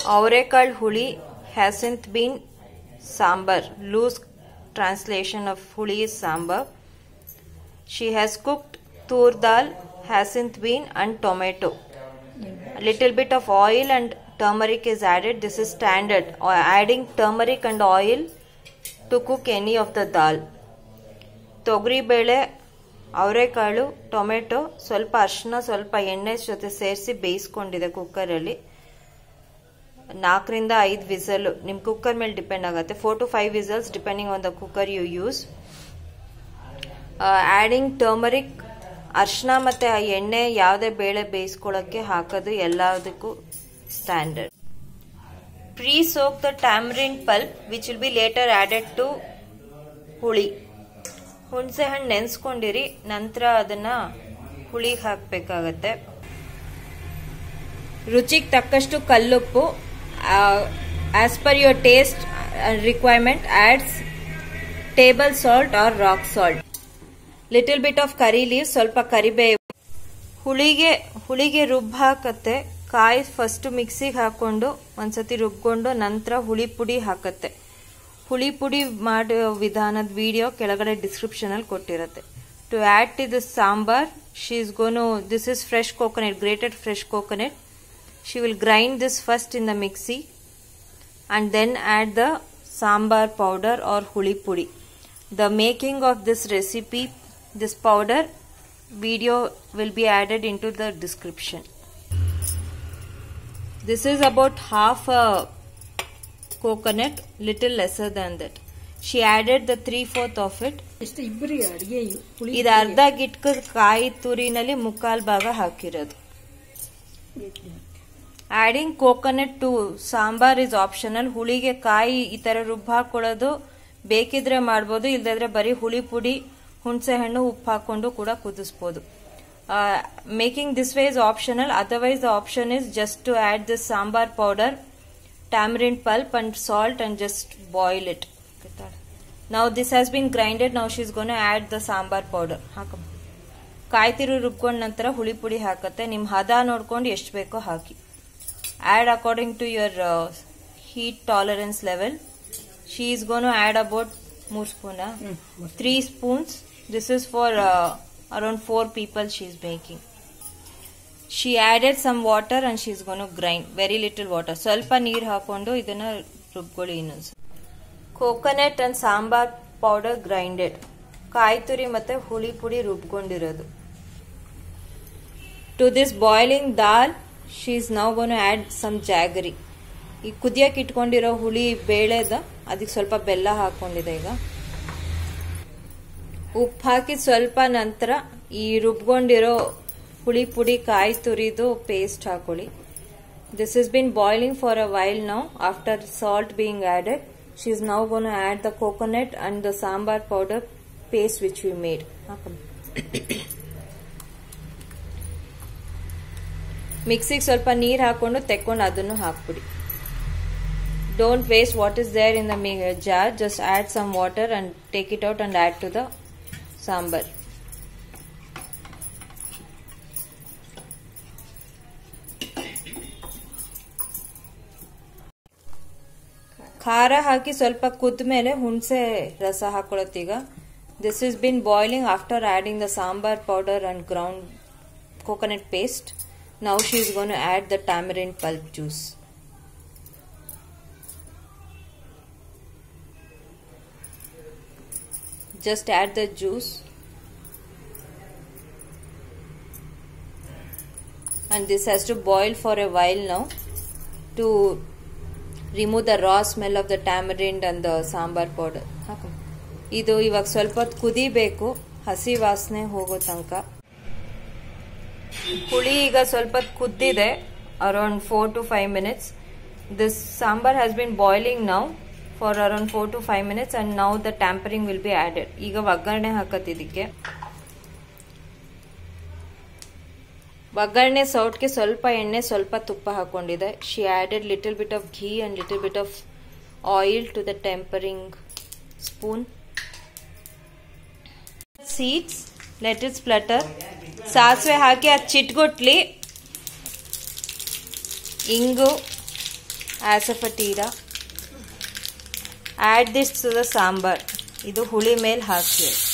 ಅವರೆಕಾಳು ಹುಳಿ hyacinth bean sambar loose translation of huli is sambar. She has cooked tur dal, hyacinth bean and tomato. A little bit of oil and turmeric is added. This is standard. Or adding turmeric and oil to cook any of the dal. ತೊಗರಿಬೇಳೆ ಅವರೆಕಾಳು tomato ಸ್ವಲ್ಪ ಅರಿಶಿನ ಸ್ವಲ್ಪ ಎಣ್ಣೆ ಜೊತೆ ಸೇರಿಸಿ ಬೇಯಿಸ್ಕೊಂಡಿದೆ ಕುಕ್ಕರಲ್ಲಿ ನಾಲ್ಕರಿಂದ ಐದು ವಿಸಲ್ ನಿಮ್ಮ ಕುಕ್ಕರ್ ಮೇಲೆ ಡಿಪೆಂಡ್ ಆಗುತ್ತೆ four to five whistles depending on the cooker you use adding turmeric ಅರ್ಶಿನ ಮತ್ತು ಆ ಎಣ್ಣೆ ಯಾವುದೇ ಬೇಳೆ ಬೇಯಿಸ್ಕೊಳ್ಳೋಕ್ಕೆ ಹಾಕೋದು ಎಲ್ಲದಕ್ಕೂ standard pre soak the tamarind pulp which will be later added to huli ಹುಣಸೆ ಹಣ್ಣು ನೆನೆಸ್ಕೊಂಡಿರಿ ನಂತರ ಅದನ್ನ ಹುಳಿಗೆ ಹಾಕಬೇಕಾಗತ್ತೆ ರುಚಿಗೆ ತಕ್ಕಷ್ಟು ಕಲ್ಲುಪ್ಪು as per your taste requirement adds table salt or rock salt little bit of curry leave ಸ್ವಲ್ಪ ಕರಿಬೇವು ಹುಳಿಗೆ ಹುಳಿಗೆ ರುಬ್ಬ ಹಾಕತ್ತೆ ಕಾಯಿ ಫಸ್ಟ್ ಮಿಕ್ಸಿಗೆ ಹಾಕೊಂಡು ಒಂದ್ಸತಿ ರುಬ್ಕೊಂಡು ನಂತರ ಹುಳಿ ಪುಡಿ ಹಾಕತ್ತೆ ಹುಳಿ ಪುಡಿ ಮಾಡೋ ವಿಧಾನದ ವಿಡಿಯೋ ಕೆಳಗಡೆ ಡಿಸ್ಕ್ರಿಪ್ಷನ್ ಅಲ್ಲಿ ಕೊಟ್ಟಿರುತ್ತೆ to add to this sambar she is gonna this is fresh coconut grated fresh coconut she will grind this first in the mixie and then add the sambar powder or huli pudi. The making of this recipe, this powder video will be added into the description. This is about half a coconut, little lesser than that. She added the three fourth of it. ಎಷ್ಟು ಇಬ್ಬರಿಗೆ ಅಡಿಗೆ ಹುಳಿ ಇದು ಅರ್ಧ ಗಿಟ್ಕ ಕಾಯಿ ತುರಿನಲ್ಲಿ ಮುಕ್ಕಾಲ್ ಭಾಗ ಹಾಕಿರೋದು adding coconut to sambar is optional ಹುಳಿಗೆ ಕಾಯಿ ಈ ತರ ರುಬ್ಬ ಹಾಕೊಳ್ಳೋದು ಬೇಕಿದ್ರೆ ಮಾಡ್ಬೋದು ಇಲ್ದಿದ್ರೆ ಬರೀ ಹುಳಿ ಪುಡಿ ಹುಣಸೆ ಹಣ್ಣು ಉಪ್ಪು ಹಾಕೊಂಡು ಕೂಡ ಕುದಿಸ್ಬೋದು making this way is optional otherwise the option is just to add this sambar powder tamarind pulp and salt and just boil it. Now this has been grinded. Now she's going to add the sambar powder. ಹಾಕಮ್ಮ ಕಾಯಿ ತಿರು ರುಬ್ಕೊಂಡ ನಂತರ ಹುಳಿ ಪುಡಿ ಹಾಕತ್ತೆ ನಿಮ್ ಹದ ನೋಡ್ಕೊಂಡು ಎಷ್ಟು ಬೇಕೋ ಹಾಕಿ add according to your heat tolerance level she is gonna add about ಮೂರ್ spoon three spoons this is for around four people she is making she added some water and she is gonna grind very little water ಸ್ವಲ್ಪ ನೀರು ಹಾಕೊಂಡು ಇದನ್ನ ರುಬ್ಕೊಳ್ಳಿ ಇನ್ನೊಂದು coconut and sambar powder grinded ಕಾಯಿ ತುರಿ ಮತ್ತೆ ಹುಳಿ ಪುಡಿ ರುಬ್ಕೊಂಡಿರೋದು to this boiling dal she is now gonna add some ಜಾಗರಿ ಈ ಕುದಿಯಕ್ಕೆ ಇಟ್ಕೊಂಡಿರೋ ಹುಳಿ ಬೇಳೆದ ಅದಕ್ಕೆ ಸ್ವಲ್ಪ ಬೆಲ್ಲ ಹಾಕೊಂಡಿದೆ ಈಗ ಉಪ್ಪು ಹಾಕಿ ಸ್ವಲ್ಪ ನಂತರ ಈ ರುಬ್ಕೊಂಡಿರೋ ಹುಳಿ ಪುಡಿ ಕಾಯಿ ತುರಿದು ಪೇಸ್ಟ್ ಹಾಕೊಳ್ಳಿ this is been boiling for a while now after salt being added she is now gonna add the coconut and the sambar powder paste which we made ಮಿಕ್ಸಿಗೆ ಸ್ವಲ್ಪ ನೀರು ಹಾಕೊಂಡು ತೆಕ್ಕೊಂಡು ಅದನ್ನು ಹಾಕ್ಬಿಡಿ don't waste what is there in the jar just add some water and take it out and add to the sambar ಖಾರ ಹಾಕಿ ಸ್ವಲ್ಪ ಕುದ್ದ ಮೇಲೆ ಹುಣಸೆ ರಸ ಹಾಕೊಳ್ಳತ್ತೀಗ this is been boiling after adding the sambar powder and ground coconut paste now she is gonna add the tamarind pulp juice just add the juice and this has to boil for a while now to remove the raw smell of the tamarind and the sambar powder ಇದು ಇವಾಗ ಸ್ವಲ್ಪ ಹೊತ್ತು ಕುದಿಬೇಕು ಹಸಿ ವಾಸನೆ ಹೋಗೋ ತನಕ ಹುಳಿ ಈಗ ಸ್ವಲ್ಪ ಹೊತ್ತು ಕುದ್ದಿದೆ around four to five minutes this sambar has been boiling now for around four to five minutes and now the tempering will be added ಈಗ ಒಗ್ಗರಣೆ ಹಾಕತ್ತಿದ್ದಕ್ಕೆ ಒಗ್ಗರಣೆ ಸೌಟ್ಗೆ ಸ್ವಲ್ಪ ಎಣ್ಣೆ ಸ್ವಲ್ಪ ತುಪ್ಪ ಹಾಕೊಂಡಿದೆ she added little bit of ghee and little bit of oil to the tempering spoon seeds let it splutter ಸಾಸಿವೆ ಹಾಕಿ ಅದು ಚಿಟ್ಗುಟ್ಲಿ ಇಂಗು asafoetida add this to the sambar ಇದು ಹುಳಿ ಮೇಲೆ ಹಾಕಿ